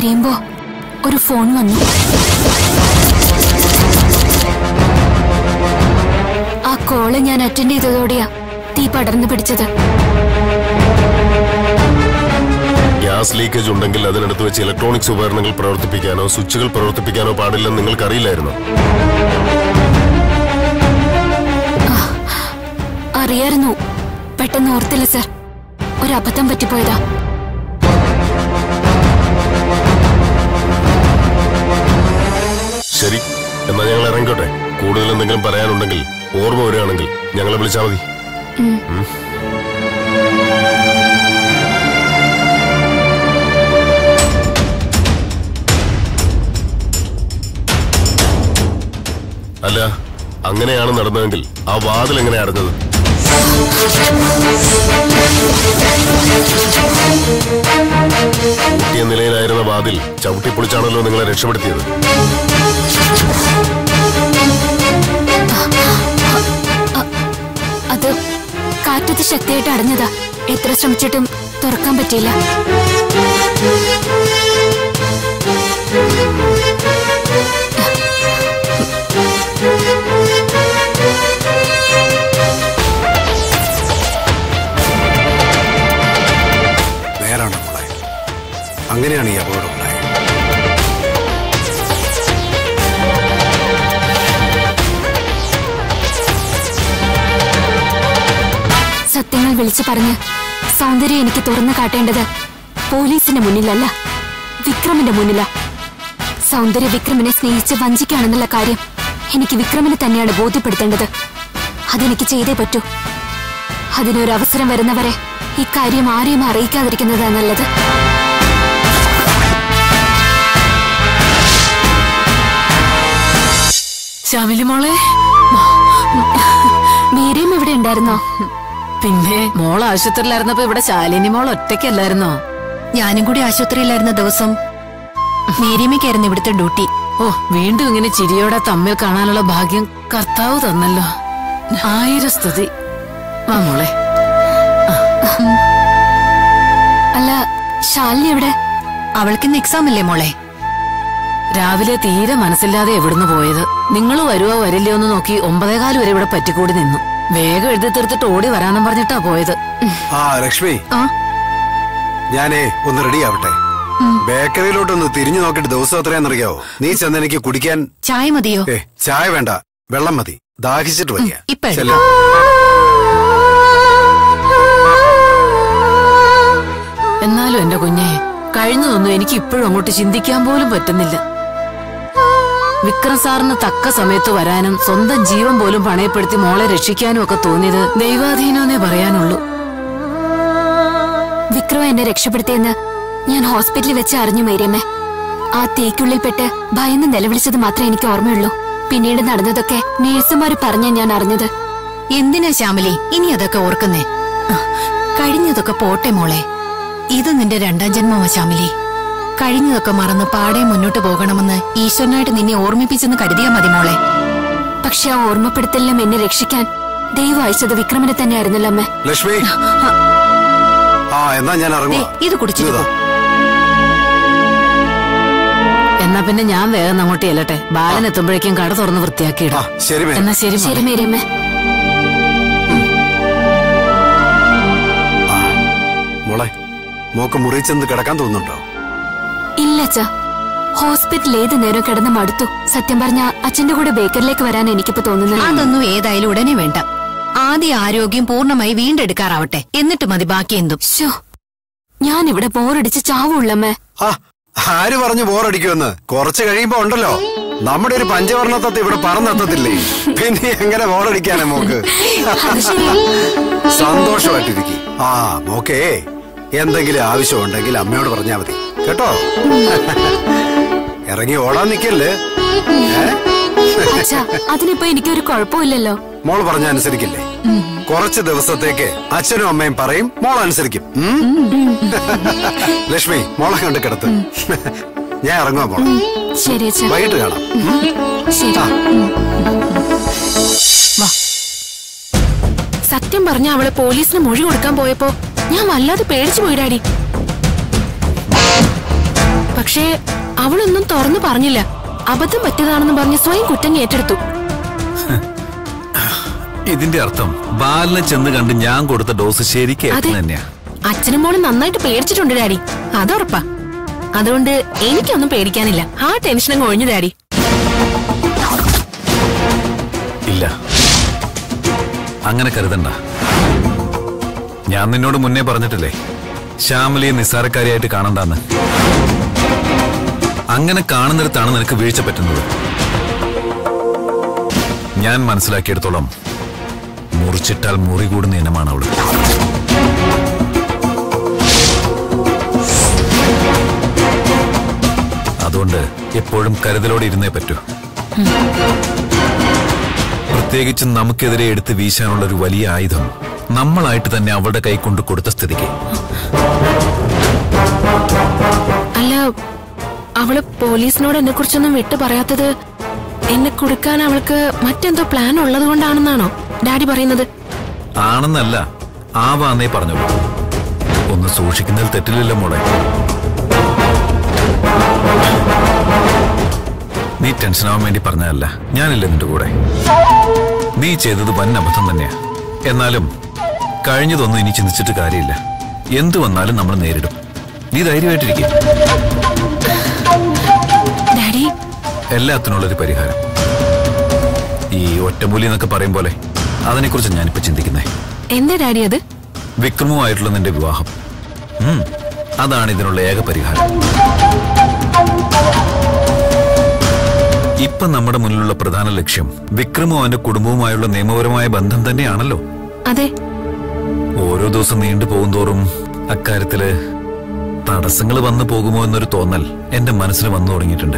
തിരിയുമ്പോ ഒരു ഫോൺ വന്നു ആ കോള് ഞാൻ അറ്റൻഡ് ചെയ്തതോടെയാ തീ പടർന്നു പിടിച്ചത് ഗ്യാസ് ലീക്കേജ് ഉണ്ടെങ്കിൽ അതിനടുത്ത് വെച്ച് ഇലക്ട്രോണിക്സ് ഉപകരണങ്ങൾ പ്രവർത്തിപ്പിക്കാനോ സ്വിച്ചുകൾ പ്രവർത്തിപ്പിക്കാനോ പാടില്ലെന്ന് നിങ്ങൾക്കറിയില്ലായിരുന്നു അറിയായിരുന്നു പെട്ടെന്ന് ഓർത്തില്ല സർ ഒരു അബദ്ധം പറ്റിപ്പോയതാ ശരി എന്നാ ഞങ്ങൾ ഇറങ്ങിക്കോട്ടെ കൂടുതൽ എന്തെങ്കിലും പറയാനുണ്ടെങ്കിൽ ഓർമ്മ വരികയാണെങ്കിൽ ഞങ്ങളെ വിളിച്ചാൽ മതി ഉം. അല്ല അങ്ങനെയാണ് നടന്നതെങ്കിൽ ആ വാതിൽ എങ്ങനെ അടഞ്ഞത് പൂട്ടിയ നിലയിലായിരുന്ന വാതിൽ ചവിട്ടിപ്പൊളിച്ചാണല്ലോ നിങ്ങളെ രക്ഷപ്പെടുത്തിയത് അത് കാറ്റത്ത് ശക്തിയായിട്ട് അടഞ്ഞതാ എത്ര ശ്രമിച്ചിട്ടും തുറക്കാൻ പറ്റിയില്ല നേരാണ് മോളെ അങ്ങനെയാണ് ഈ അപകടം ഉണ്ടായത് സത്യങ്ങൾ വിളിച്ചു പറഞ്ഞ് സൗന്ദര്യം എനിക്ക് തുറന്നു കാട്ടേണ്ടത് പോലീസിന്റെ മുന്നിലല്ല വിക്രമിന്റെ മുന്നിലാ സൗന്ദര്യ വിക്രമിനെ സ്നേഹിച്ച് വഞ്ചിക്കാണെന്നുള്ള കാര്യം എനിക്ക് വിക്രമിനെ തന്നെയാണ് ബോധ്യപ്പെടുത്തേണ്ടത് അതെനിക്ക് ചെയ്തേ പറ്റൂ അതിനൊരു അവസരം വരുന്നവരെ ഇക്കാര്യം ആരെയും അറിയിക്കാതിരിക്കുന്നതാ നല്ലത് ശാമിലി മോളെ മീരയും ഇവിടെ ഉണ്ടായിരുന്നോ പിന്നെ മോൾ ആശുപത്രിയിലായിരുന്നപ്പോ ഇവിടെ ശാലിനി മോൾ ഒറ്റയ്ക്കല്ലായിരുന്നോ ഞാനും കൂടി ആശുപത്രിയിലായിരുന്ന ദിവസം മേരിയമ്മയ്ക്കായിരുന്നു ഇവിടുത്തെ ഡ്യൂട്ടി ഓ വീണ്ടും ഇങ്ങനെ ചിരിയോടെ തമ്മിൽ കാണാനുള്ള ഭാഗ്യം കർത്താവ് തന്നല്ലോ ആയിരം സ്തുതി വാ മോളെ അല്ല ശാലിനി എവിടെ അവൾക്കിന്ന് എക്സാം അല്ലേ മോളെ രാവിലെ തീരെ മനസ്സില്ലാതെ എവിടുന്ന് പോയത് നിങ്ങൾ വരുവോ വരില്ലയോ എന്ന് നോക്കി ഒമ്പതേകാല് വരെ ഇവിടെ പറ്റിക്കൂടി നിന്നു വേഗം എഴുതി തീർത്തിട്ട് ഓടി വരാന്നും പറഞ്ഞിട്ടാ പോയത് ആ ലക്ഷ്മി ആ ഞാനേ ഒന്ന് റെഡി ആവട്ടെ ബേക്കറിയിലോട്ടൊന്ന് തിരിഞ്ഞു നോക്കിയിട്ട് ദിവസം എത്രയാണെന്നറിയാവോ നീ ചെന്ന് എനിക്ക് കുടിക്കാൻ ചായ മതിയോ ഏ ചായ വേണ്ട വെള്ളം മതി ദാഹിച്ചിട്ട് വയ്യ ഇപ്പൊ എടുക്കാം. ചെല്ലാം എന്നാലും എന്റെ കുഞ്ഞെ കഴിഞ്ഞതൊന്നും എനിക്ക് ഇപ്പോഴും അങ്ങോട്ട് ചിന്തിക്കാൻ പോലും പറ്റുന്നില്ല വിക്രം സാറിന് തക്ക സമയത്ത് വരാനും സ്വന്തം ജീവൻ പോലും പണയപ്പെടുത്തി മോളെ രക്ഷിക്കാനും ഒക്കെ തോന്നിയത് ദൈവാധീനമെന്നേ പറയാനുള്ളൂ വിക്രം എന്നെ രക്ഷപ്പെടുത്തിയെന്ന് ഞാൻ ഹോസ്പിറ്റലിൽ വെച്ച് അറിഞ്ഞു മേരിയമ്മേ ആ തീക്കുള്ളിൽപ്പെട്ട് ഭയന്ന് നിലവിളിച്ചത് മാത്രമേ എനിക്ക് ഓർമ്മയുള്ളൂ പിന്നീട് നടന്നതൊക്കെ നേഴ്സുമാര് പറഞ്ഞ ഞാൻ അറിഞ്ഞത് എന്തിനാ ശ്യാമലി ഇനി അതൊക്കെ ഓർക്കുന്നേ ആ, കഴിഞ്ഞതൊക്കെ പോട്ടെ മോളെ ഇത് നിന്റെ രണ്ടാം ജന്മമാ ശ്യാമലി കഴിഞ്ഞതൊക്കെ മറന്ന് പാടെ മുന്നോട്ട് പോകണമെന്ന് ഈശ്വരനായിട്ട് നിന്നെ ഓർമ്മിപ്പിച്ചെന്ന് കരുതിയാ മതി മോളെ പക്ഷെ ആ ഓർമ്മപ്പെടുത്തലിലും എന്നെ രക്ഷിക്കാൻ ദൈവം അയച്ചത് വിക്രമനെ തന്നെയായിരുന്നല്ലോ അമ്മേ ലക്ഷ്മി ആ എന്നാ ഞാൻ ദേ, ഇറങ്ങുവാ ഇത് കുടിച്ചിട്ട് ഇതാ. പോ. എന്നാ പിന്നെ ഞാൻ വേഗം അങ്ങോട്ട് ചെല്ലട്ടെ ബാലൻ എത്തുമ്പോഴേക്കും കട തുറന്ന് ആ വൃത്തിയാക്കിയിടാം ശരി മേ എന്നാ ശരി ശരി മോളെ. മേരിയമ്മേ ആ മോളെ മോക്ക് മുറി ചെന്ന് കിടക്കാൻ തോന്നുന്നുണ്ടോ ഇല്ല അച്ഛാ ഹോസ്പിറ്റലിൽ ഏത് നേരം കിടന്ന് മടുത്തു സത്യം പറഞ്ഞ അച്ഛന്റെ കൂടെ ബേക്കറിലേക്ക് വരാൻ എനിക്കിപ്പോ തോന്നുന്നത് അതൊന്നും ഏതായാലും ഉടനെ വേണ്ട ആദ്യ ആരോഗ്യം പൂർണ്ണമായി വീണ്ടെടുക്കാറാവട്ടെ എന്നിട്ട് മതി ബാക്കി എന്തും ശോ ഞാൻ ഇവിടെ ബോറടിച്ച് ചാവുള്ളമ്മേ ആ ആര് പറഞ്ഞു ബോറടിക്കുമെന്ന് കുറച്ച് കഴിയുമ്പോ ഉണ്ടല്ലോ നമ്മുടെ ഒരു പഞ്ചവർണ്ണ തത്ത് ഇവിടെ പറന്നെത്തത്തില്ലേ പിന്നെ എങ്ങനെ ബോറടിക്കാനാ മോക്ക് സന്തോഷമായിട്ടിരിക്കും ആ മോക്കേ എന്തെങ്കിലും ആവശ്യമുണ്ടെങ്കിൽ അമ്മയോട് പറഞ്ഞാ മതി കേട്ടോ ഇറങ്ങി ഓടാൻ നിക്കല്ലേ ഏ അച്ഛാ അതിനിപ്പോ എനിക്കൊരു കുഴപ്പമില്ലല്ലോ മോൾ പറഞ്ഞ അനുസരിക്കില്ലേ കുറച്ച് ദിവസത്തേക്ക് അച്ഛനും അമ്മയും പറയും മോൾ അനുസരിക്കും ഉം? ലക്ഷ്മി മോളെ കണ്ട് കിടത്ത് ഞാൻ ഇറങ്ങുവാ മോളെ ശരി അച്ഛാ വൈകിട്ട് കാണാം ഉം? ശരി ആ. സത്യം പറഞ്ഞ അവള് പോലീസിന് മൊഴി കൊടുക്കാൻ പോയപ്പോ ഞാൻ വല്ലാതെ പേടിച്ചു പോയിടാടി പക്ഷെ പക്ഷേ അവളൊന്നും തുറന്നു പറഞ്ഞില്ല അബദ്ധം പറ്റിയതാണെന്ന് പറഞ്ഞ് സ്വയം കുറ്റം ഏറ്റെടുത്തു ഇതിന്റെ അർത്ഥം ബാലിനെ ചെന്ന് കണ്ട് ഞാൻ കൊടുത്ത ഡോസ് ശരിക്കും അതെ തന്നെയാ അച്ഛനും മോളും നന്നായിട്ട് പേടിച്ചിട്ടുണ്ട് ഡാഡി അതുറപ്പാ അതുകൊണ്ട് എനിക്കൊന്നും പേടിക്കാനില്ല ആ ടെൻഷനും ഒഴിഞ്ഞു ഡാഡി ഇല്ല അങ്ങനെ കരുതണ്ട ഞാൻ നിന്നോട് മുന്നേ പറഞ്ഞിട്ടില്ലേ ശ്യാമലിയെ നിസ്സാരക്കാരിയായിട്ട് കാണണ്ടെന്ന് അങ്ങനെ കാണുന്നിടത്താണ് നിനക്ക് വീഴ്ച പറ്റുന്നത് ഞാൻ മനസ്സിലാക്കിയെടുത്തോളം മുറിച്ചിട്ടാൽ മുറി കൂടുന്ന ഇനമാണ് അവള് അതുകൊണ്ട് എപ്പോഴും കരുതലോടെ ഇരുന്നേ പറ്റൂ പ്രത്യേകിച്ച് നമുക്കെതിരെ എടുത്ത് വീശാനുള്ള ഒരു വലിയ ആയുധം നമ്മളായിട്ട് തന്നെ അവളുടെ കൈ കൊണ്ട് കൊടുത്ത സ്ഥിതിക്ക് അല്ല അവള് പോലീസിനോട് എന്നെ കുറിച്ചൊന്നും വിട്ടു പറയാത്തത് എന്നെ കൊടുക്കാൻ അവൾക്ക് മറ്റെന്തോ പ്ലാൻ ഉള്ളത് കൊണ്ടാണെന്നാണോ ഡാഡി പറയുന്നത് ആണെന്നല്ല ആവാന്നേ പറഞ്ഞോളൂ ഒന്ന് സൂക്ഷിക്കുന്നതിൽ തെറ്റില്ലല്ലോ മോളെ നീ ടെൻഷനാവാൻ വേണ്ടി പറഞ്ഞതല്ല ഞാനില്ല നിന്റെ കൂടെ നീ ചെയ്തത് വൻ അബദ്ധം തന്നെയാ എന്നാലും കഴിഞ്ഞതൊന്നും ഇനി ചിന്തിച്ചിട്ട് കാര്യമില്ല എന്തു വന്നാലും നമ്മൾ നേരിടും നീ ധൈര്യമായിട്ടിരിക്കും ഡാഡി എല്ലാത്തിനുള്ളൊരു പരിഹാരം ഈ ഒറ്റമൂലി എന്നൊക്കെ പറയും പോലെ അതിനെക്കുറിച്ച് ഞാനിപ്പോ ചിന്തിക്കുന്നേ എന്താ ഡാഡി അത് വിക്രമുമായിട്ടുള്ള നിന്റെ വിവാഹം ഉം, അതാണ് ഇതിനുള്ള ഏക പരിഹാരം ഇപ്പൊ നമ്മുടെ മുന്നിലുള്ള പ്രധാന ലക്ഷ്യം വിക്രമും അവന്റെ കുടുംബവുമായുള്ള നിയമപരമായ ബന്ധം തന്നെയാണല്ലോ അതെ ഓരോ ദിവസം നീണ്ടു പോകുന്തോറും അക്കാര്യത്തില് തടസ്സങ്ങൾ വന്നു പോകുമോ എന്നൊരു തോന്നൽ എന്റെ മനസ്സിൽ വന്നു തുടങ്ങിയിട്ടുണ്ട്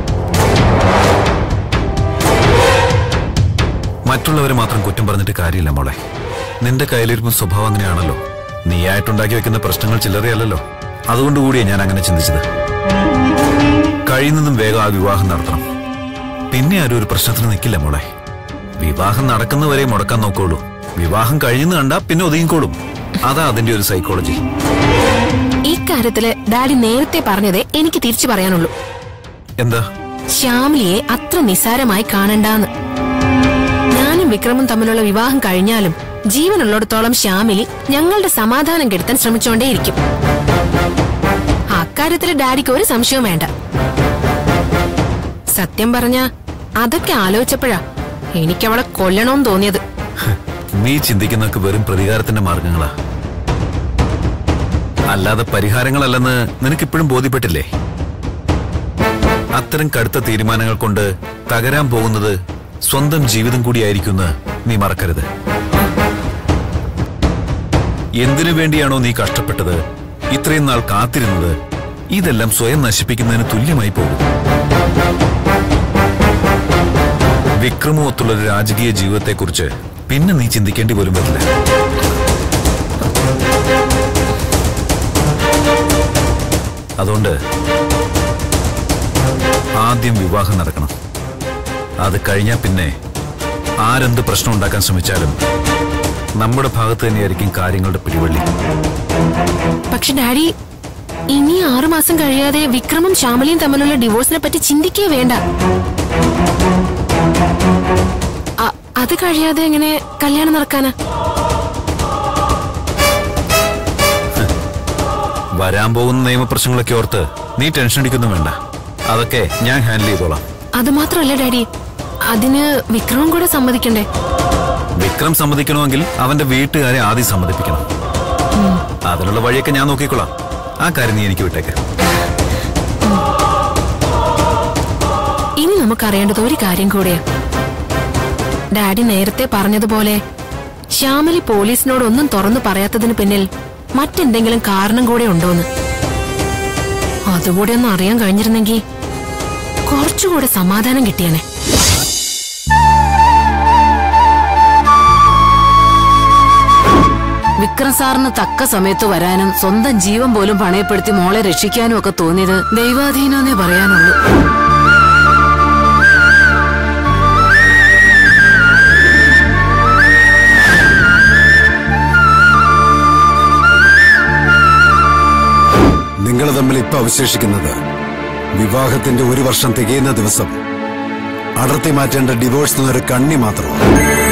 മറ്റുള്ളവരെ മാത്രം കുറ്റം പറഞ്ഞിട്ട് കാര്യമില്ല മോളെ നിന്റെ കയ്യിലിരിക്കുന്ന സ്വഭാവം അങ്ങനെയാണല്ലോ നീയായിട്ടുണ്ടാക്കി വെക്കുന്ന പ്രശ്നങ്ങൾ ചില്ലറയല്ലല്ലോ അതുകൊണ്ടുകൂടിയാണ് ഞാൻ അങ്ങനെ ചിന്തിച്ചത് കഴിയുന്നതും വേഗം ആ വിവാഹം നടത്തണം പിന്നെ ആരും ഒരു പ്രശ്നത്തിന് നിൽക്കില്ല മോളെ വിവാഹം നടക്കുന്നവരെ മുടക്കാൻ നോക്കുള്ളൂ വിവാഹം കഴിയുന്ന കണ്ടാ പിന്നെ ഒതുങ്ങിക്കോളും അതാ അതിന്റെ ഒരു സൈക്കോളജി ഈ കാര്യത്തില് ഡാഡി നേരത്തെ പറഞ്ഞതേ എനിക്ക് തിരിച്ചു പറയാനുള്ളൂ എന്താ ശ്യാമിലിയെ അത്ര നിസ്സാരമായി കാണണ്ടാന്ന് ഞാനും വിക്രമും തമ്മിലുള്ള വിവാഹം കഴിഞ്ഞാലും ജീവനുള്ളിടത്തോളം ശ്യാമിലി ഞങ്ങളുടെ സമാധാനം കെടുത്താൻ ശ്രമിച്ചുകൊണ്ടേയിരിക്കും അക്കാര്യത്തിൽ ഡാഡിക്ക് ഒരു സംശയവും വേണ്ട സത്യം പറഞ്ഞ അതൊക്കെ ആലോചിച്ചപ്പോഴാ എനിക്കവളെ കൊല്ലണമെന്ന് തോന്നിയത് നീ ചിന്തിക്കുന്നതൊക്കെ വെറും പ്രതികാരത്തിന്റെ മാർഗങ്ങളാ അല്ലാതെ പരിഹാരങ്ങളല്ലെന്ന് നിനക്കിപ്പോഴും ബോധ്യപ്പെട്ടില്ലേ അത്തരം കടുത്ത തീരുമാനങ്ങൾ കൊണ്ട് തകരാൻ പോകുന്നത് സ്വന്തം ജീവിതം കൂടിയായിരിക്കുമെന്ന് നീ മറക്കരുത് എന്തിനു വേണ്ടിയാണോ നീ കഷ്ടപ്പെട്ടത് ഇത്രയും നാൾ കാത്തിരുന്നത് ഇതെല്ലാം സ്വയം നശിപ്പിക്കുന്നതിന് തുല്യമായി പോകും വിക്രമൊത്തുള്ള ഒരു രാജകീയ ജീവിതത്തെക്കുറിച്ച് പിന്നെ നീ ചിന്തിക്കേണ്ടി പോലും വരില്ല അതുകൊണ്ട് ആദ്യം വിവാഹം നടക്കണം അത് കഴിഞ്ഞാൽ പിന്നെ ആരെന്ത് പ്രശ്നം ഉണ്ടാക്കാൻ ശ്രമിച്ചാലും നമ്മുടെ ഭാഗത്ത് തന്നെയായിരിക്കും കാര്യങ്ങളുടെ പിടിവള്ളി പക്ഷെ ഡാഡി ഇനി ആറുമാസം കഴിയാതെ വിക്രമും ശ്യാമലയും തമ്മിലുള്ള ഡിവോഴ്സിനെ പറ്റി ചിന്തിക്കേ വേണ്ട അ- അത് കഴിയാതെ എങ്ങനെ കല്യാണം നടക്കാനാ വരാൻ പോകുന്ന നിയമപ്രശ്നങ്ങളൊക്കെ ഓർത്ത് നീ ടെൻഷൻ അടിക്കൊന്നും വേണ്ട അതൊക്കെ ഞാൻ ഹാൻഡിൽ ചെയ്തോളാം അത് മാത്രമല്ല ഡാഡി അതിന് വിക്രമും കൂടെ സമ്മതിക്കണ്ടേ വിക്രം സമ്മതിക്കണമെങ്കിൽ അവന്റെ വീട്ടുകാരെ ആദ്യം സമ്മതിപ്പിക്കണം അതിനുള്ള വഴിയൊക്കെ ഞാൻ നോക്കിക്കൊള്ളാം ആ കാര്യം നീ എനിക്ക് വിട്ടേക്ക് ഇനി നമുക്കറിയേണ്ടത് ഒരു കാര്യം കൂടെയാ ഡാഡി നേരത്തെ പറഞ്ഞതുപോലെ ശ്യാമലി പോലീസിനോട് ഒന്നും തുറന്നു പറയാത്തതിന് പിന്നിൽ മറ്റെന്തെങ്കിലും കാരണം കൂടെ ഉണ്ടോന്ന് അതുകൂടെ ഒന്ന് അറിയാൻ കഴിഞ്ഞിരുന്നെങ്കിൽ കുറച്ചുകൂടെ സമാധാനം കിട്ടിയനെ വിക്രം സാറിന് തക്ക സമയത്ത് വരാനും സ്വന്തം ജീവൻ പോലും പണയപ്പെടുത്തി മോളെ രക്ഷിക്കാനും ഒക്കെ തോന്നിയത് ദൈവാധീനമെന്നേ പറയാനുള്ളൂ നിങ്ങൾ തമ്മിൽ ഇപ്പൊ അവശേഷിക്കുന്നത് വിവാഹത്തിന്റെ ഒരു വർഷം തികയുന്ന ദിവസം അടർത്തി മാറ്റേണ്ട ഡിവോഴ്സ് എന്നൊരു കണ്ണി മാത്രമാണ്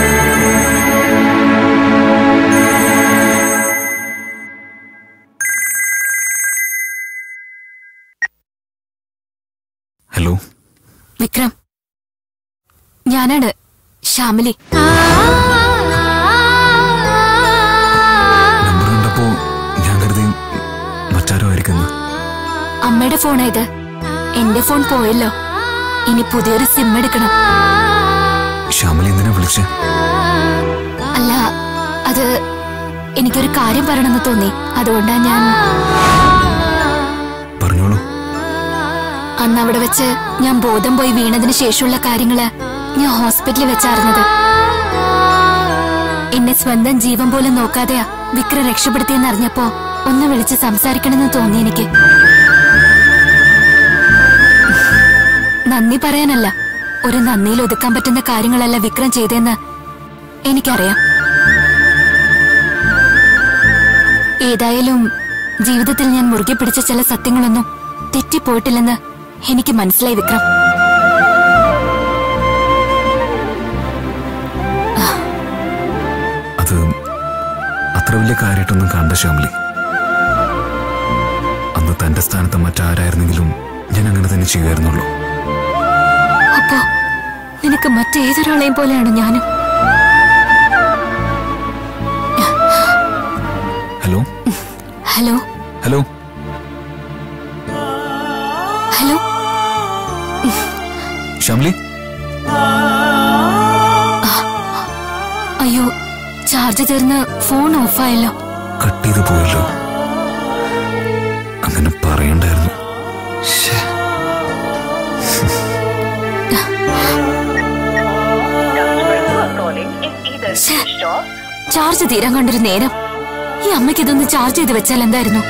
ഹലോ വിക്രം ഞാനാണ് ശ്യാമിലി നമ്പർ കണ്ടപ്പോ ഞാൻ കരുതി മറ്റാരോ ആയിരിക്കുന്നു അമ്മയുടെ ഫോണാ ഇത് എന്റെ ഫോൺ പോയല്ലോ ഇനി പുതിയൊരു സിം എടുക്കണം ശ്യാമലി എന്തിനാ വിളിച്ചേ അല്ല അത് എനിക്കൊരു കാര്യം പറയണമെന്ന് തോന്നി അതുകൊണ്ടാ ഞാൻ പറഞ്ഞോളൂ അന്ന് അവിടെ വെച്ച് ഞാൻ ബോധം പോയി വീണതിന് ശേഷമുള്ള കാര്യങ്ങള് ഞാൻ ഹോസ്പിറ്റലിൽ വെച്ചറിഞ്ഞത് എന്നെ സ്വന്തം ജീവൻ പോലും നോക്കാതെയാ വിക്രം രക്ഷപ്പെടുത്തിയെന്ന് അറിഞ്ഞപ്പോ ഒന്ന് വിളിച്ച് സംസാരിക്കണമെന്ന് തോന്നി എനിക്ക് നന്ദി പറയാനല്ല ഒരു നന്ദിയിൽ ഒതുക്കാൻ പറ്റുന്ന കാര്യങ്ങളല്ല വിക്രം ചെയ്തെന്ന് എനിക്കറിയാം ഏതായാലും ജീവിതത്തിൽ ഞാൻ മുറുകെ പിടിച്ച ചില സത്യങ്ങളൊന്നും തെറ്റിപ്പോയിട്ടില്ലെന്ന് എനിക്ക് മനസ്സിലായി വിക്രം അത് അത്ര വലിയ കാര്യമായിട്ടൊന്നും കണ്ട ശ്യാമലി അന്ന് തന്റെ സ്ഥാനത്ത് മറ്റാരായിരുന്നെങ്കിലും ഞാൻ അങ്ങനെ തന്നെ ചെയ്യുമായിരുന്നുള്ളൂ അപ്പോ നിനക്ക് മറ്റേതൊരാളെയും പോലെയാണ് ഞാനും hello hello hello hello Shyamali അയ്യോ ചാർജ് തീർന്ന് ഫോൺ ഓഫായല്ലോ കട്ട് ചെയ്ത് പോയല്ലോ അങ്ങനെ പറയണ്ടായിരുന്നു ശ്ശേ. ശ്ശേ, ചാർജ് തീരാൻ കണ്ടൊരു നേരം ഈ അമ്മയ്ക്ക് ഇതൊന്ന് ചാർജ് ചെയ്ത് വെച്ചാൽ എന്തായിരുന്നു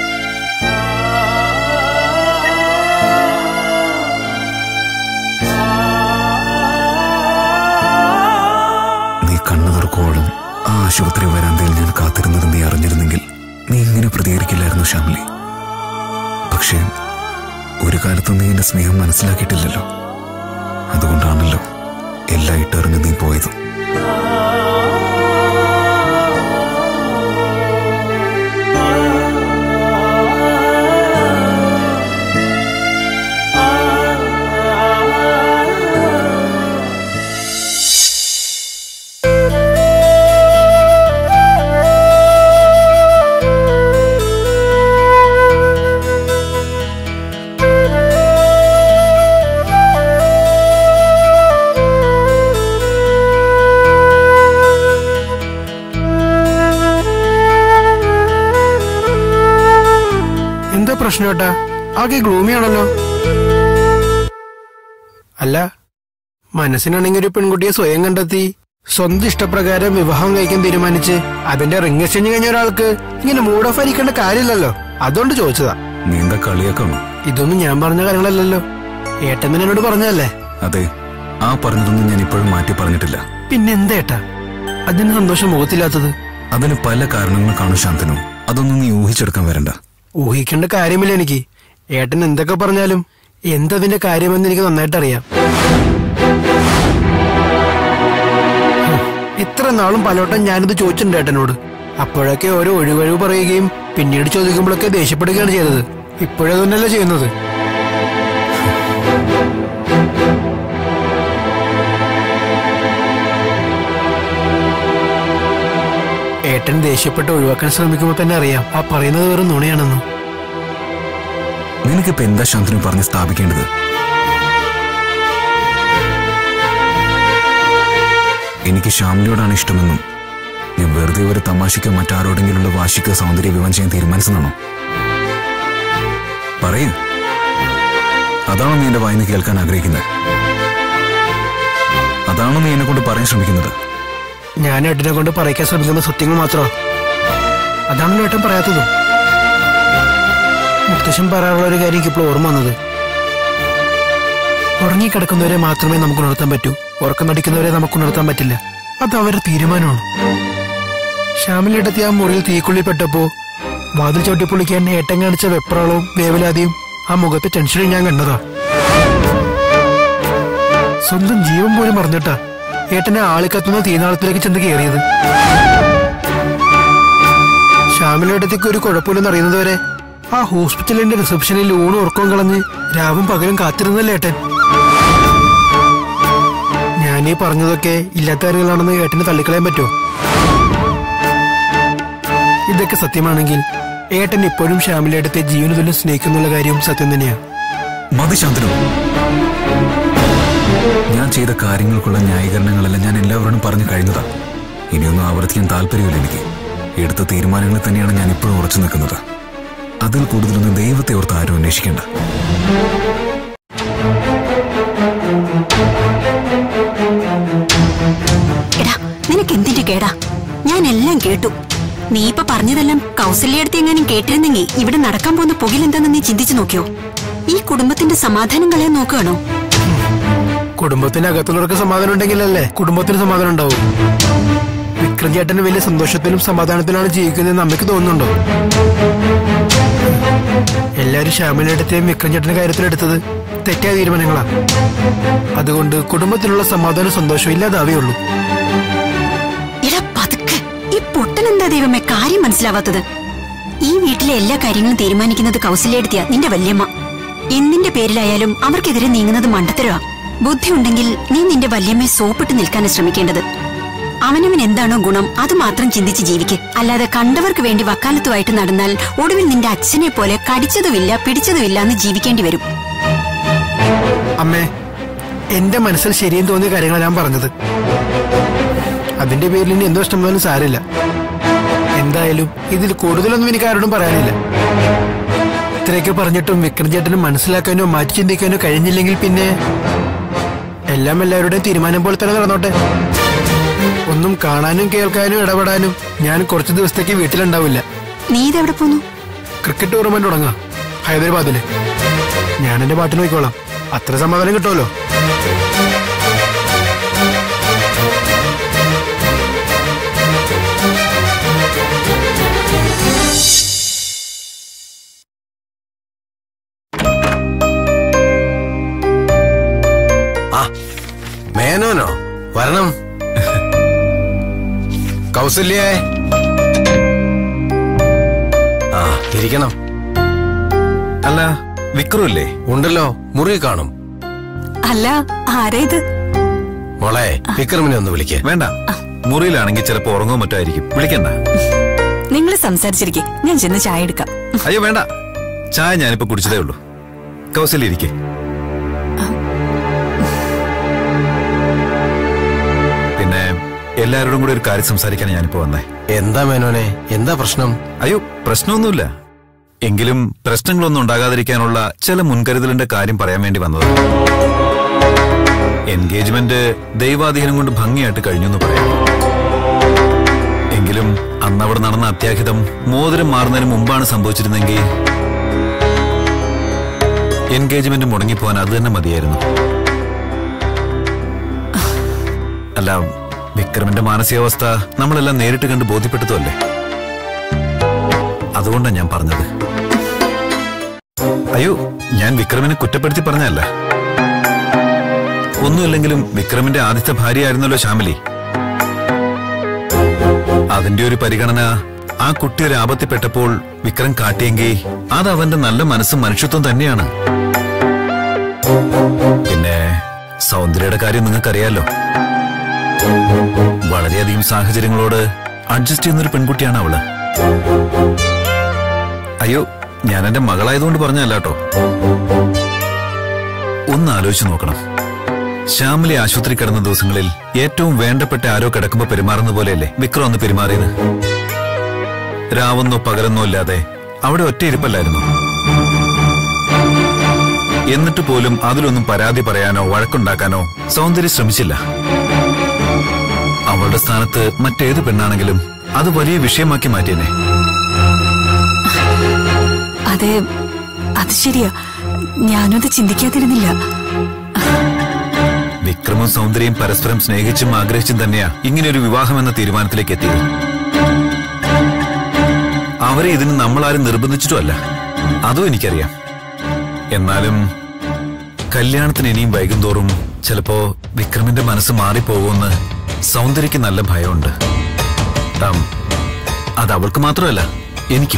നീ കണ്ണു തുറക്കോളം ആ ആശുപത്രി വരാന്തയിൽ ഞാൻ കാത്തിരുന്നത് നീ അറിഞ്ഞിരുന്നെങ്കിൽ നീ ഇങ്ങനെ പ്രതികരിക്കില്ലായിരുന്നു ശ്യാമലി പക്ഷേ ഒരു കാലത്തും നീ എന്റെ സ്നേഹം മനസ്സിലാക്കിയിട്ടില്ലല്ലോ അതുകൊണ്ടാണല്ലോ എല്ലാം ഇട്ടെറിഞ്ഞ് നീ പോയത് എന്താ പ്രശ്നം ഏട്ടാ ആകെ ഗ്ലൂമിയാണല്ലോ അല്ല മനസ്സിനാണെങ്കിൽ ഒരു പെൺകുട്ടിയെ സ്വയം കണ്ടെത്തി സ്വന്തം ഇഷ്ടപ്രകാരം വിവാഹം കഴിക്കാൻ തീരുമാനിച്ച് അതിന്റെ റിംഗ് എക്സ്ചേഞ്ച് കഴിഞ്ഞ ഒരാൾക്ക് ഇങ്ങനെ മൂഡ് ഓഫ് ആയിരിക്കേണ്ട കാര്യമില്ലല്ലോ അതുകൊണ്ട് ചോദിച്ചതാ നീ എന്താ കളിയാക്കണോ ഇതൊന്നും ഞാൻ പറഞ്ഞ കാര്യങ്ങളല്ലല്ലോ ഏട്ടൻ തന്നെ എന്നോട് പറഞ്ഞതല്ലേ അതെ ആ പറഞ്ഞതൊന്നും ഞാൻ ഇപ്പോഴും മാറ്റി പറഞ്ഞിട്ടില്ല പിന്നെ എന്താ ഏട്ടാ അതിന് സന്തോഷം മുഖത്തില്ലാത്തത് അതിന് പല കാരണങ്ങൾ കാണും ശാന്തനു അതൊന്നും നീ ഊഹിച്ചെടുക്കാൻ വരണ്ട ഊഹിക്കേണ്ട കാര്യമില്ല എനിക്ക് ഏട്ടൻ എന്തൊക്കെ പറഞ്ഞാലും എന്തതിന്റെ കാര്യമെന്ന് എനിക്ക് നന്നായിട്ട് അറിയാം ഹും, ഇത്ര നാളും പലവട്ടം ഞാനിത് ചോദിച്ചിട്ടുണ്ട് ഏട്ടനോട് അപ്പോഴൊക്കെ ഓരോ ഒഴിവഴിവ് പറയുകയും പിന്നീട് ചോദിക്കുമ്പോഴൊക്കെ ദേഷ്യപ്പെടുകയാണ് ചെയ്തത് ഇപ്പോഴതൊന്നല്ല ചെയ്യുന്നത് ഏട്ടൻ ദേഷ്യപ്പെട്ട് ഒഴിവാക്കാൻ ശ്രമിക്കുമ്പോൾ തന്നെ അറിയാം ആ പറയുന്നത് വെറും നുണയാണെന്ന് നിനക്കിപ്പോ എന്താ ശാന്തനു പറഞ്ഞ് സ്ഥാപിക്കേണ്ടത് എനിക്ക് ശ്യാമിലിയോടാണ് ഇഷ്ടമെന്നും ഞാൻ വെറുതെ ഒരു തമാശയ്ക്കോ മറ്റാരോടെങ്കിലുള്ള വാശിക്കോ സൗന്ദര്യ വിവാഹം ചെയ്യാൻ തീരുമാനിച്ചതാണോ പറയൂ അതാണോ നീ എന്റെ വായിന്ന് കേൾക്കാൻ ആഗ്രഹിക്കുന്നത് അതാണോ നീ എന്നെ കൊണ്ട് പറയാൻ ശ്രമിക്കുന്നത് ഞാൻ ഏട്ടനെ കൊണ്ട് പറയിക്കാൻ ശ്രമിക്കുന്ന സത്യങ്ങൾ മാത്രമോ അതാണല്ലോ ഏട്ടൻ പറയാത്തതും മുത്തശ്ശൻ പറയാനുള്ള ഒരു കാര്യം എനിക്ക് ഇപ്പോൾ ഓർമ്മ വന്നത് ഉറങ്ങിക്കിടക്കുന്നവരെ മാത്രമേ നമുക്ക് ഉണർത്താൻ പറ്റൂ ഉറക്കം നടിക്കുന്നവരെ നമുക്ക് ഉണർത്താൻ പറ്റില്ല അത് അവരുടെ തീരുമാനമാണ് ശ്യാമിലിടത്തി ആ മുറിയിൽ തീക്കുള്ളിൽ പെട്ടപ്പോ വാതിൽ ചവിട്ടി പൊളിക്കാൻ ഏട്ടൻ കാണിച്ച വെപ്രാളവും വേവലാതിയും ആ മുഖത്തെ ടെൻഷനും ഞാൻ കണ്ടതാ സ്വന്തം ജീവൻ പോലും പറഞ്ഞിട്ടാ ഏട്ടനെ ആളിക്കത്തുന്ന തീനാളത്തിലേക്ക് ചെന്ന് കയറിയത് ശ്യാമിലയിടത്തേക്ക് ഒരു കുഴപ്പമില്ലെന്ന് അറിയുന്നത് വരെ ആ ഹോസ്പിറ്റലിന്റെ റിസപ്ഷനിൽ ഊണും ഉറക്കവും കളഞ്ഞ് രാവും പകലും കാത്തിരുന്നല്ലേ ഏട്ടൻ ഞാനീ പറഞ്ഞതൊക്കെ ഇല്ലാത്ത കാര്യങ്ങളാണെന്ന് ഏട്ടന് തള്ളിക്കളയാൻ പറ്റുമോ ഇതൊക്കെ സത്യമാണെങ്കിൽ ഏട്ടൻ ഇപ്പോഴും ശ്യാമിലേട്ടത്തെ ജീവന തുല്യം സ്നേഹിക്കുന്നുള്ള കാര്യവും സത്യം തന്നെയാ മതി ശാന്തനു ഞാൻ ചെയ്ത കാര്യങ്ങൾക്കുള്ള ന്യായീകരണങ്ങളെല്ലാം ഞാൻ എല്ലാവരോടും പറഞ്ഞു കഴിഞ്ഞതാ ഇനിയൊന്നും ആവർത്തിക്കാൻ താല്പര്യമില്ല എനിക്ക് എടുത്ത തീരുമാനങ്ങളിൽ തന്നെയാണ് ഞാൻ ഇപ്പോഴും ഉറച്ചു നിൽക്കുന്നത് അതിൽ കൂടുതലൊന്നും ദൈവത്തെ ഓർത്ത് ആരും അന്വേഷിക്കേണ്ട എടാ നിനക്ക് എന്തിന്റെ കേടാ ഞാൻ എല്ലാം കേട്ടു നീ ഇപ്പൊ പറഞ്ഞതെല്ലാം കൗസല്യടുത്ത് എങ്ങാനും കേട്ടിരുന്നെങ്കിൽ ഇവിടെ നടക്കാൻ പോകുന്ന പുകിലെന്താന്ന് നീ ചിന്തിച്ചു നോക്കിയോ ഈ കുടുംബത്തിന്റെ സമാധാനം കളയാൻ നോക്കുകയാണോ കുടുംബത്തിന്റെ അകത്തുള്ളവർക്ക് സമാധാനം ഉണ്ടെങ്കിലല്ലേ കുടുംബത്തിന് സമാധാനം ഉണ്ടാവും വിക്രം ചേട്ടന് വലിയ സന്തോഷത്തിലും സമാധാനത്തിലാണ് ജീവിക്കുന്നതെന്ന് അമ്മയ്ക്ക് തോന്നുന്നുണ്ടോ എല്ലാരും ശ്യാമിലെടുത്തേയും വിക്രം ചേട്ടന്റെ കാര്യത്തിലെടുത്തത് തെറ്റായ തീരുമാനങ്ങളാ അതുകൊണ്ട് കുടുംബത്തിലുള്ള സമാധാനം സന്തോഷവും ഇല്ലാതാവേ ഉള്ളൂ എടാ പതുക്കെ ഈ പൊട്ടൻ എന്താ ദൈവമേ കാര്യം മനസ്സിലാവാത്തത് ഈ വീട്ടിലെ എല്ലാ കാര്യങ്ങളും തീരുമാനിക്കുന്നത് കൗസല്യെടുത്തിയ നിന്റെ വല്യമ്മ എന്തിന്റെ പേരിലായാലും അവർക്കെതിരെ നീങ്ങുന്നത് മണ്ടത്തരവാ ബുദ്ധി ഉണ്ടെങ്കിൽ നീ നിന്റെ വല്യമ്മയെ സോപ്പിട്ട് നിൽക്കാനാണ് ശ്രമിക്കേണ്ടത് അവനവൻ എന്താണോ ഗുണം അത് മാത്രം ചിന്തിച്ച് ജീവിക്ക് അല്ലാതെ കണ്ടവർക്ക് വേണ്ടി വക്കാലത്തുമായിട്ട് നടന്നാൽ ഒടുവിൽ നിന്റെ അച്ഛനെ പോലെ കടിച്ചതുമില്ല പിടിച്ചതുമില്ല എന്ന് ജീവിക്കേണ്ടി വരും അമ്മേ എന്റെ മനസ്സിൽ ശരിയെന്ന് തോന്നിയ കാര്യങ്ങളാണ് ഞാൻ പറഞ്ഞത് അതിന്റെ പേരിൽ ഇനി എന്തോ ഇഷ്ടം പോലും സാരില്ല എന്തായാലും ഇതിൽ കൂടുതലൊന്നും എനിക്ക് ആരോടും പറയാനില്ല ഇത്രയൊക്കെ പറഞ്ഞിട്ടും വിക്രം ചേട്ടന് മനസ്സിലാക്കാനോ മാറ്റി ചിന്തിക്കാനോ കഴിഞ്ഞില്ലെങ്കിൽ പിന്നെ എല്ലാം എല്ലാവരുടെയും തീരുമാനം പോലെ തന്നെ നടന്നോട്ടെ ഒന്നും കാണാനും കേൾക്കാനും ഇടപെടാനും ഞാൻ കുറച്ച് ദിവസത്തേക്ക് വീട്ടിലുണ്ടാവില്ല നീ ഇതെവിടെ പോന്നു ക്രിക്കറ്റ് ടൂർണമെന്റ് തുടങ്ങാം ഹൈദരാബാദില് ഞാൻ എന്റെ പാട്ടിന് പോയിക്കോളാം അത്ര സമാധാനം കിട്ടുമല്ലോ ആ മേനോനോ വരണം കൗസല്യേ ആ ഇരിക്കണം അല്ല വിക്രമില്ലേ ഉണ്ടല്ലോ മുറി കാണും അല്ല ആരാ ഇത് മോളെ വിക്രമിനെ ഒന്ന് വിളിക്കേ വേണ്ട മുറിയിലാണെങ്കിൽ ചിലപ്പോ ഉറങ്ങോ മറ്റോ ആയിരിക്കും വിളിക്കണ്ട നിങ്ങൾ സംസാരിച്ചിരിക്കെ ഞാൻ ചെന്ന് ചായ എടുക്കാം അയ്യോ വേണ്ട ചായ ഞാനിപ്പോ കുടിച്ചതേ ഉള്ളൂ കൗസല്യ ഇരിക്കെ പിന്നെ എല്ലാവരോടും കൂടി ഒരു കാര്യം സംസാരിക്കാൻ ഞാനിപ്പോ വന്നേ എന്താ മേനോനെ എന്താ പ്രശ്നം അയ്യോ പ്രശ്നമൊന്നുമില്ല എങ്കിലും പ്രശ്നങ്ങളൊന്നും ഉണ്ടാകാതിരിക്കാനുള്ള ചില മുൻകരുതലിന്റെ കാര്യം പറയാൻ വേണ്ടി വന്നത് എൻഗേജ്മെന്റ് ദൈവാധീനം കൊണ്ട് ഭംഗിയായിട്ട് കഴിഞ്ഞു എന്ന് പറയാം എങ്കിലും അന്ന് അവിടെ നടന്ന അത്യാഹിതം മോതിരം മാറുന്നതിന് മുമ്പാണ് സംഭവിച്ചിരുന്നെങ്കിൽ എൻഗേജ്മെന്റ് മുടങ്ങിപ്പോവാൻ അത് തന്നെ മതിയായിരുന്നു അല്ല വിക്രമിന്റെ മാനസികാവസ്ഥ നമ്മളെല്ലാം നേരിട്ട് കണ്ട് ബോധ്യപ്പെട്ടതല്ലേ അതുകൊണ്ടാണ് ഞാൻ പറഞ്ഞത് അയ്യോ ഞാൻ വിക്രമിനെ കുറ്റപ്പെടുത്തി പറഞ്ഞല്ല ഒന്നുമില്ലെങ്കിലും വിക്രമിന്റെ ആദ്യത്തെ ഭാര്യയായിരുന്നല്ലോ ശ്യാമലി അതിന്റെ ഒരു പരിഗണന ആ കുട്ടി ഒരു ആപത്തിൽപ്പെട്ടപ്പോൾ വിക്രം കാട്ടിയെങ്കിൽ അത് അവന്റെ നല്ല മനസ്സും മനുഷ്യത്വം തന്നെയാണ് പിന്നെ സൗന്ദര്യയുടെ കാര്യം നിങ്ങൾക്കറിയാലോ വളരെയധികം സാഹചര്യങ്ങളോട് അഡ്ജസ്റ്റ് ചെയ്യുന്നൊരു പെൺകുട്ടിയാണ് അവള് അയ്യോ ഞാൻ എന്റെ മകളായതുകൊണ്ട് പറഞ്ഞല്ല കേട്ടോ ഒന്ന് ആലോചിച്ചു നോക്കണം ശ്യാമിലി ആശുപത്രി കിടന്ന ദിവസങ്ങളിൽ ഏറ്റവും വേണ്ടപ്പെട്ട ആരോ കിടക്കുമ്പോ പെരുമാറുന്ന പോലെയല്ലേ വിക്രം ഒന്ന് പെരുമാറിയത് രാവെന്നോ പകലെന്നോ ഇല്ലാതെ അവിടെ ഒറ്റ ഇരിപ്പല്ലായിരുന്നു എന്നിട്ട് പോലും അതിലൊന്നും പരാതി പറയാനോ വഴക്കുണ്ടാക്കാനോ സൗന്ദര്യം ശ്രമിച്ചില്ല അവളുടെ സ്ഥാനത്ത് മറ്റേത് പെണ്ണാണെങ്കിലും അത് വലിയ വിഷയമാക്കി മാറ്റിയനെ അതെ അത് ശരിയാ ഞാനത് ചിന്തിക്കാതിരുന്നില്ല വിക്രമും സൗന്ദര്യം പരസ്പരം സ്നേഹിച്ചും ആഗ്രഹിച്ചും തന്നെയാ ഇങ്ങനെ ഒരു വിവാഹം എന്ന തീരുമാനത്തിലേക്ക് എത്തിയത് അവരെ ഇതിന് നമ്മളാരും നിർബന്ധിച്ചിട്ടുമല്ല അതും എനിക്കറിയാം എന്നാലും കല്യാണത്തിന് ഇനിയും വൈകും തോറും ചിലപ്പോ വിക്രമിന്റെ മനസ്സ് മാറിപ്പോകുമെന്ന് സൗന്ദര്യക്ക് നല്ല ഭയമുണ്ട് ഉം, അത് അവൾക്ക് മാത്രമല്ല എനിക്കും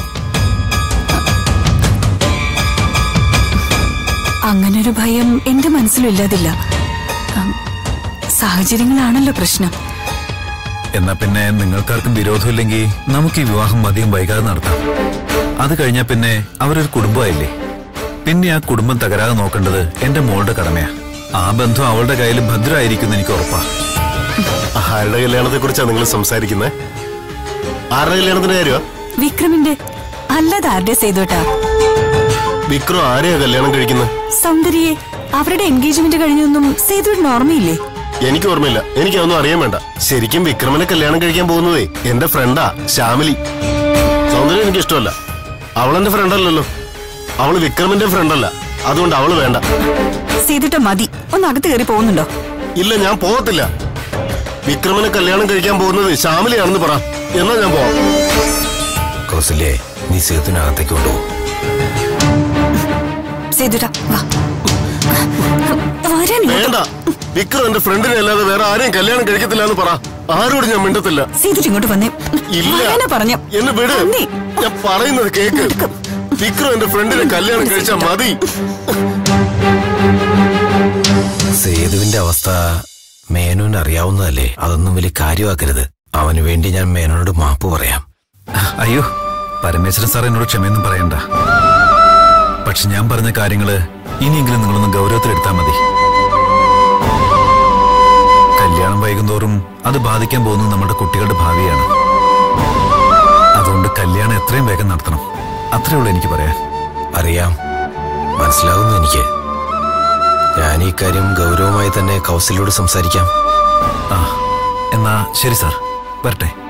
അങ്ങനൊരു ഭയം എന്റെ മനസ്സിലും ഇല്ലാതില്ല ഉം, സാഹചര്യങ്ങളാണല്ലോ പ്രശ്നം എന്നാ പിന്നെ നിങ്ങൾക്കാർക്കും വിരോധമില്ലെങ്കിൽ നമുക്ക് ഈ വിവാഹം അധികം വൈകാതെ നടത്താം അത് കഴിഞ്ഞാൽ പിന്നെ അവരൊരു കുടുംബമായില്ലേ പിന്നെ ആ കുടുംബം തകരാതെ നോക്കേണ്ടത് എന്റെ മോളുടെ കടമയാ ആ ബന്ധം അവളുടെ കയ്യിൽ ഭദ്രമായിരിക്കും എനിക്ക് ഉറപ്പാ ആരുടെ കല്യാണത്തെ കുറിച്ചാണ് നിങ്ങൾ സംസാരിക്കുന്നത് ആരുടെ കല്യാണത്തിന്റെ കാര്യമാ വിക്രമിന്റെ അല്ലാതെ ആരുടെ ചെയ്തോട്ടാ വിക്രം ആരെയാ കല്യാണം കഴിക്കുന്നത് സൗന്ദര്യയെ അവരുടെ എൻഗേജ്മെന്റ് കഴിഞ്ഞൊന്നും സേതുവിന് ഓർമ്മയില്ലേ എനിക്ക് ഓർമ്മയില്ല എനിക്കതൊന്നും അറിയാൻ വേണ്ട ശരിക്കും വിക്രമനെ കല്യാണം കഴിക്കാൻ പോകുന്നതേ എന്റെ ഫ്രണ്ടാ ശ്യാമിലി സൗന്ദര്യം എനിക്ക് ഇഷ്ടമല്ല അവളെന്റെ ഫ്രണ്ടല്ലല്ലോ അവള് വിക്രമിന്റെ ഫ്രണ്ടല്ല അതുകൊണ്ട് അവള് വേണ്ട സേതുട്ട മതി ഒന്ന് അകത്ത് കയറി പോകുന്നുണ്ടോ ഇല്ല ഞാൻ പോകത്തില്ല വിക്രമനെ കല്യാണം കഴിക്കാൻ പോകുന്നത് ശ്യാമിലിയാണെന്ന് പറ എന്നാ ഞാൻ പോവാം കൗസല്യേ നീ സേതുവിനകത്തേക്ക് കൊണ്ടുപോകും സേതുട്ട വാ വരാൻ ഇങ്ങോട്ട്. വേണ്ട വിക്രം എന്റെ ഫ്രണ്ടിനെ അല്ലാതെ വേറെ ആരെയും കല്യാണം കഴിക്കത്തില്ല എന്ന് പറ ആരോട് ഞാൻ മിണ്ടത്തില്ല സേതുട്ട ഇങ്ങോട്ട് വന്നേ ഇല്ല വരാനാ പറഞ്ഞ എന്നെ വിട് ഞാൻ പറയുന്നത് കേക്ക് വിക്രം എന്റെ ഫ്രണ്ടിനെ കല്യാണം കഴിച്ചാ മതി സേതുവിന്റെ അവസ്ഥ മേനോന് അറിയാവുന്നതല്ലേ അതൊന്നും വലിയ കാര്യമാക്കരുത് അവന് വേണ്ടി ഞാൻ മേനോനോട് മാപ്പ് പറയാം അയ്യോ പരമേശ്വരൻ സാർ എന്നോട് ക്ഷമയൊന്നും പറയണ്ട പക്ഷെ ഞാൻ പറഞ്ഞ കാര്യങ്ങള് ഇനിയെങ്കിലും നിങ്ങളൊന്ന് ഗൗരവത്തിലെടുത്താൽ മതി കല്യാണം വൈകുന്തോറും അത് ബാധിക്കാൻ പോകുന്നത് നമ്മുടെ കുട്ടികളുടെ ഭാവിയാണ് അതുകൊണ്ട് കല്യാണം എത്രയും വേഗം നടത്തണം അത്രേ ഉള്ളൂ എനിക്ക് പറയാൻ അറിയാം മനസ്സിലാകുന്നു എനിക്ക് ഞാൻ ഈ കാര്യം ഗൗരവമായി തന്നെ കൗസല്യോട് സംസാരിക്കാം ആ എന്നാ ശരി സാർ വരട്ടെ